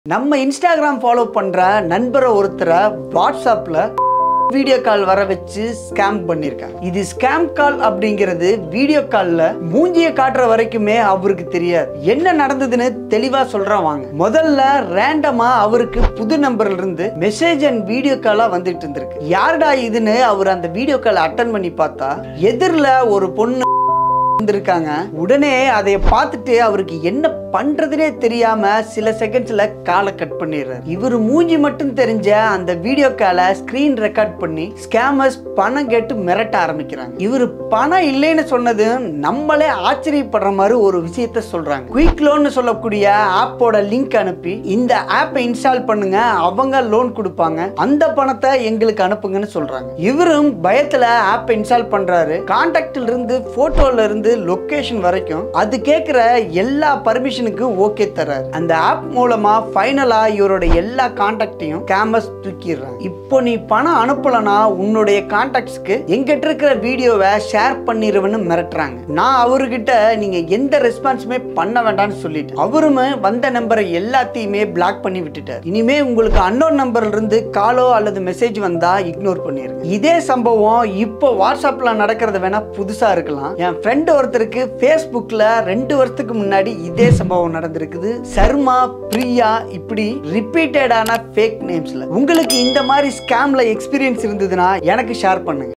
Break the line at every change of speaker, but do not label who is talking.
நம்ம Instagram follow பண்ற நண்பரை ஒருத்தரை வாட்ஸ்அப்ல வீடியோ கால் வர வச்சு ஸ்கேம் பண்ணியிருக்காங்க இது ஸ்கேம் கால் அப்படிங்கிறது வீடியோ கால்ல மூஞ்சிய காட்டுற வரைக்குமே அவருக்கு தெரியாது என்ன நடந்ததுன்னு தெளிவா சொல்றேன் வாங்க முதல்ல ரேண்டமா அவருக்கு புது நம்பர்ல இருந்து மெசேஜ் அண்ட் வீடியோ காலா வந்துட்டு இருந்திருக்கு யாருடா இதுன்னு அவர் அந்த வீடியோ கால் அட்டன் பண்ணி பார்த்தா எதிரில் ஒரு பொண்ணு இருந்திருக்காங்க உடனே அதை பார்த்துட்டு அவருக்கு என்ன பண்றதுனே தெரியாம சில செகண்ட்ஸ்ல காலை கட் பண்ணிடுறாரு இவர் மூஞ்சி மட்டும் தெரிஞ்ச அந்த வீடியோ காலை ஸ்கிரீன் ரெக்கார்ட் பண்ணி ஸ்கேமர்ஸ் பணம் கேட்டு மிரட்ட ஆரம்பிக்கிறாங்க இவர் பணம் இல்லைன்னு சொன்னது நம்மளே ஆச்சரியப்படுற மாதிரி ஒரு விஷயத்த சொல்றாங்க குயிக் லோன் சொல்லக்கூடிய ஆப்போட லிங்க் அனுப்பி இந்த ஆப்பை இன்ஸ்டால் பண்ணுங்க அவங்க லோன் கொடுப்பாங்க அந்த பணத்தை எங்களுக்கு அனுப்புங்கன்னு சொல்றாங்க இவரும் பயத்துல ஆப்பை இன்ஸ்டால் பண்றாரு கான்டாக்ட்ல இருந்து போட்டோல இருந்து லொகேஷன் வரைக்கும் அது கேட்கிற எல்லா பர்மிஷனுக்கு ஓகே தர்றாரு அந்த ஆப் மூலமா ஃபைனலா இவரோட எல்லா கான்டாக்டையும் கேமஸ் தூக்கிடுறாங்க இப்போ நீ பணம் அனுப்பலனா உன்னுடைய கான்டாக்ட்ஸ்க்கு எங்கிட்ட இருக்கிற வீடியோவை ஷேர் பண்ணிடுவேன்னு மிரட்டுறாங்க நான் அவர்கிட்ட நீங்க எந்த ரெஸ்பான்ஸுமே பண்ண வேண்டாம்னு சொல்லிட்டு அவருமே வந்த நம்பரை எல்லாத்தையுமே பிளாக் பண்ணி விட்டுட்டார் இனிமே உங்களுக்கு அன்னோன் நம்பர்ல இருந்து காலோ அல்லது மெசேஜ் வந்தா இக்னோர் பண்ணிருங்க இதே சம்பவம் இப்போ வாட்ஸ்அப்ல நடக்கிறது வேணா புதுசா இருக்கலாம் என் ஃப்ரெண்ட் ஒருத்தருக்கு ஃபேஸ்புக்ல ரெண்டு வருஷத்துக்கு முன்னாடி இதே சம்பவம் நடந்திருக்குது சர்மா பிரியா இப்படி ரிப்பீட்டடான ஃபேக் நேம்ஸ்ல உங்களுக்கு இந்த மாதிரி ஸ்கேம்ல எக்ஸ்பீரியன்ஸ் இருந்ததுன்னா எனக்கு ஷேர் பண்ணுங்க